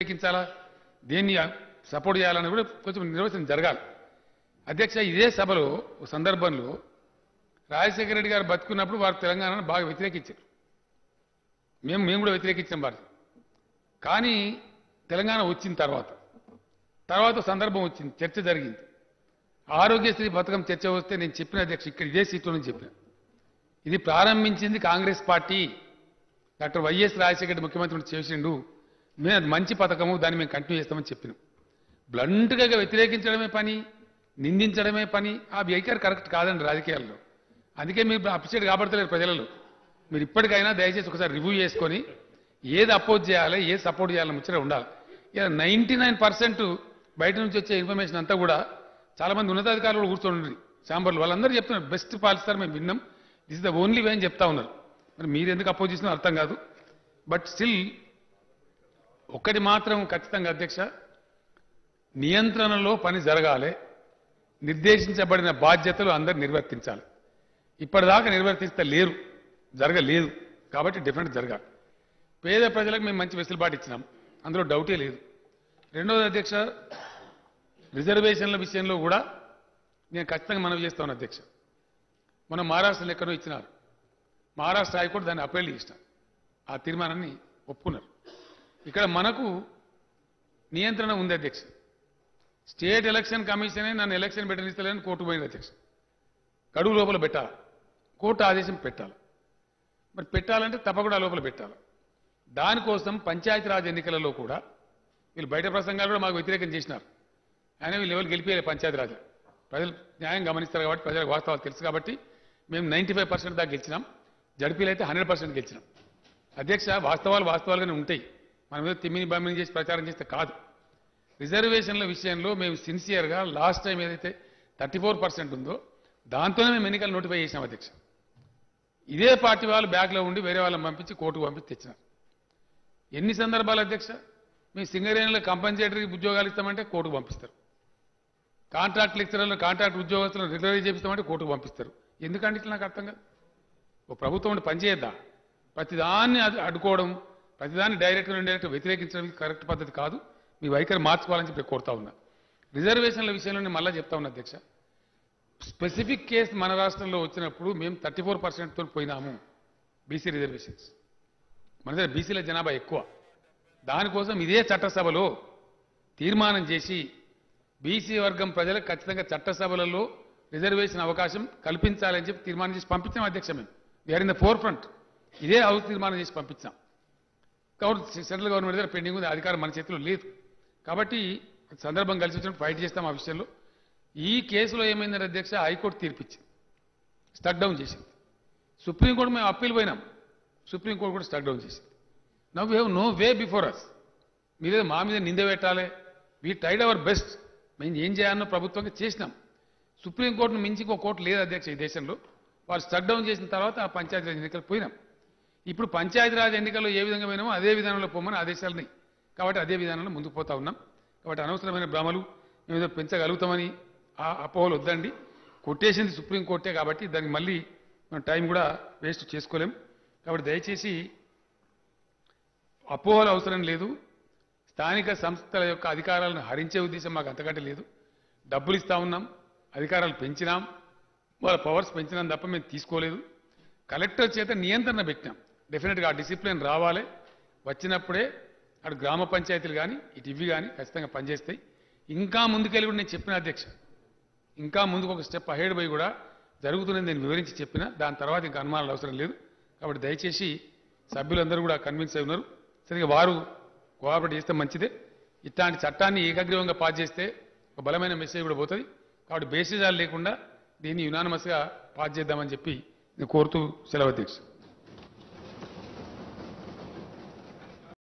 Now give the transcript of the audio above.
వ్యతిరేకించాలా దేన్ని సపోర్ట్ చేయాలని కూడా కొంచెం నిర్వచనం జరగాలి అధ్యక్ష ఇదే సభలో ఒక సందర్భంలో రాజశేఖర రెడ్డి గారు బతుకున్నప్పుడు వారు తెలంగాణను బాగా వ్యతిరేకించారు మేము మేము కూడా వ్యతిరేకించాం వారు కానీ తెలంగాణ వచ్చిన తర్వాత తర్వాత సందర్భం వచ్చింది చర్చ జరిగింది ఆరోగ్యశ్రీ పథకం చర్చ వస్తే నేను చెప్పిన అధ్యక్ష ఇక్కడ ఇదే సీట్లో నుంచి చెప్పిన ఇది ప్రారంభించింది Congress party doctor YS Rajasekhara Reddy ముఖ్యమంత్రి ఉండి చేసిండు మేము అది మంచి పథకము దాన్ని మేము కంటిన్యూ చేస్తామని చెప్పినాం బ్లంట్గా వ్యతిరేకించడమే పని నిందించడమే పని ఆ వైఖరి కరెక్ట్ కాదండి రాజకీయాల్లో అందుకే మీరు అప్రిషియేట్ కాబడతలేరు ప్రజలలో మీరు ఇప్పటికైనా దయచేసి ఒకసారి రివ్యూ చేసుకొని ఏది అపోజ్ చేయాలి ఏది సపోర్ట్ చేయాలని ముచ్చట ఉండాలి ఇలా నైంటీ నైన్ పర్సెంట్ బయట నుంచి వచ్చే ఇన్ఫర్మేషన్ అంతా కూడా చాలా మంది ఉన్నతాధికారులు కూర్చోండి ఛాంబర్లు వాళ్ళందరూ చెప్తున్నారు బెస్ట్ పాలసీ సార్ మేము విన్నాం this is the only way అని చెప్తా ఉన్నారు మరి మీరు ఎందుకు అపోజ్ చేసినా అర్థం కాదు బట్ స్టిల్ ఒక్కటి మాత్రం ఖచ్చితంగా అధ్యక్ష నియంత్రణలో పని జరగాలి నిర్దేశించబడిన బాధ్యతలు అందరు నిర్వర్తించాలి ఇప్పటిదాకా నిర్వర్తిస్తే లేరు జరగలేదు కాబట్టి డిఫరెంట్ జరగాలి పేద ప్రజలకు మేము మంచి వెసులుబాటు ఇచ్చినాం అందులో డౌటే లేదు రెండవది అధ్యక్ష రిజర్వేషన్ల విషయంలో కూడా నేను ఖచ్చితంగా మనవి చేస్తాను అధ్యక్ష మనం మహారాష్ట్రలో ఎక్కడో ఇచ్చినారు మహారాష్ట్ర హైకోర్టు దాన్ని అప్పీల్ చేసినారు ఆ తీర్మానాన్ని ఒప్పుకున్నారు ఇక్కడ మనకు నియంత్రణ ఉంది అధ్యక్ష స్టేట్ ఎలక్షన్ కమిషనే నన్ను ఎలక్షన్ పెట్టనిస్తలేని కోర్టు పోయింది అధ్యక్ష గడువు లోపల పెట్టాలి కోర్టు ఆదేశం పెట్టాలి మరి పెట్టాలంటే తప్పకుండా లోపల పెట్టాలి దానికోసం పంచాయతీరాజ్ ఎన్నికలలో కూడా వీళ్ళు బయట ప్రసంగాలు కూడా మాకు వ్యతిరేకం చేసినారు ఆయన వీళ్ళు ఎవరు గెలిపేయాలి పంచాయతీరాజ్ ప్రజలు న్యాయం గమనిస్తారు కాబట్టి ప్రజలకు వాస్తవాలు తెలుసు కాబట్టి మేము నైంటీ ఫైవ్ పర్సెంట్ దాకా గెలిచినాం జడ్పీలు అయితే హండ్రెడ్ పర్సెంట్ గెలిచినాం అధ్యక్ష వాస్తవాలు వాస్తవాలుగానే ఉంటాయి మనం ఏదో తిమ్మిని బమ్మిని చేసి ప్రచారం చేస్తే కాదు రిజర్వేషన్ల విషయంలో మేము సిన్సియర్గా లాస్ట్ టైం ఏదైతే థర్టీ ఫోర్ పర్సెంట్ ఉందో దాంతోనే మేము ఎన్నికలు నోటిఫై చేసినాం అధ్యక్ష ఇదే పార్టీ వాళ్ళు బ్యాక్లో ఉండి వేరే వాళ్ళని పంపించి కోర్టుకు పంపించి తెచ్చినారు ఎన్ని సందర్భాలు అధ్యక్ష మీ సింగరేణిలో కంపల్సరీ ఉద్యోగాలు ఇస్తామంటే కోర్టుకు పంపిస్తారు కాంట్రాక్ట్ లెక్చరర్లు కాంట్రాక్ట్ ఉద్యోగస్తులను రెగ్యులరైజ్ చేపిస్తామంటే కోర్టుకు పంపిస్తారు ఎందుకంటే ఇట్లా నాకు అర్థం కాదు ఓ ప్రభుత్వం ఉండి పనిచేయద్దా ప్రతిదాన్ని అది అడ్డుకోవడం ప్రతిదాన్ని డైరెక్ట్గా ఇండైరెక్ట్ వ్యతిరేకించడం ఇది కరెక్ట్ పద్ధతి కాదు మీ వైఖరి మార్చుకోవాలని చెప్పి కోరుతా ఉన్నా రిజర్వేషన్ల విషయంలో నేను మళ్ళీ చెప్తా ఉన్నా అధ్యక్ష స్పెసిఫిక్ కేసు మన రాష్ట్రంలో వచ్చినప్పుడు మేము థర్టీ ఫోర్ పర్సెంట్తో పోయినాము బీసీ రిజర్వేషన్స్ మన దగ్గర బీసీల జనాభా ఎక్కువ దానికోసం ఇదే చట్టసభలో తీర్మానం చేసి బీసీ వర్గం ప్రజలకు ఖచ్చితంగా చట్టసభలలో రిజర్వేషన్ అవకాశం కల్పించాలని చెప్పి తీర్మానం చేసి పంపించాం అధ్యక్ష మేము we're in the forefront ఇదే హౌస్ తీర్మానం చేసి పంపించాం కాబట్టి సెంట్రల్ గవర్నమెంట్ దగ్గర పెండింగ్ ఉంది అధికారం మన చేతిలో లేదు కాబట్టి సందర్భం కలిసి వచ్చినప్పుడు ఫైట్ చేస్తాం ఆ విషయంలో ఈ కేసులో ఏమైందంటే అధ్యక్ష హైకోర్టు తీర్పిచ్చింది స్టక్ డౌన్ చేసింది సుప్రీంకోర్టు మేము అప్పీల్ పోయినాం సుప్రీంకోర్టు కూడా స్టక్ డౌన్ చేసింది now we have no way before us మీరేదో మా మీద నింద పెట్టాలి వీ ట్రైడ్ అవర్ బెస్ట్ మేము ఏం చేయాలనో ప్రభుత్వంగా చేసినాం సుప్రీంకోర్టును మించి ఇంకో కోర్టు లేదు అధ్యక్ష ఈ దేశంలో వాళ్ళు స్టక్ డౌన్ చేసిన తర్వాత ఆ పంచాయతీరాజ్ ఎన్నికలు పోయినాం ఇప్పుడు పంచాయతీరాజ్ ఎన్నికల్లో ఏ విధంగా పోయినామో అదే విధానంలో పోమని ఆదేశాలని కాబట్టి అదే విధానంలో ముందుకు పోతా ఉన్నాం కాబట్టి అనవసరమైన భ్రమలు మేము ఏదో పెంచగలుగుతామని ఆ అపోహలు వద్దండి కొట్టేసింది సుప్రీంకోర్టే కాబట్టి దానికి మళ్ళీ మనం టైం కూడా వేస్ట్ చేసుకోలేం కాబట్టి దయచేసి అపోహలు అవసరం లేదు స్థానిక సంస్థల యొక్క అధికారాలను హరించే ఉద్దేశం మాకు అంతకంటే లేదు డబ్బులు ఇస్తా ఉన్నాం అధికారాలు పెంచినాం వాళ్ళ పవర్స్ పెంచినాం తప్ప మేము తీసుకోలేదు కలెక్టర్ చేత నియంత్రణ పెట్టినాం డెఫినెట్గా ఆ డిసిప్లిన్ రావాలి వచ్చినప్పుడే అటు గ్రామ పంచాయతీలు కానీ ఇటు ఇవి కానీ ఖచ్చితంగా పనిచేస్తాయి ఇంకా ముందుకెళ్ళి కూడా నేను చెప్పిన అధ్యక్ష ఇంకా ముందుకు ఒక స్టెప్ అహెడ్ పోయి కూడా జరుగుతున్నది నేను వివరించి చెప్పిన దాని తర్వాత ఇంకా అనుమానాలు అవసరం లేదు కాబట్టి దయచేసి సభ్యులందరూ కూడా కన్విన్స్ అయి ఉన్నారు సరిగ్గా వారు కోఆపరేట్ చేస్తే మంచిదే ఇట్లాంటి చట్టాన్ని ఏకగ్రీవంగా పాస్ చేస్తే ఒక బలమైన మెసేజ్ కూడా పోతుంది కాబట్టి బేసిజాలు లేకుండా దీన్ని యునానమస్గా పాస్ చేద్దామని చెప్పి నేను కోరుతూ సెలవు అధ్యక్ష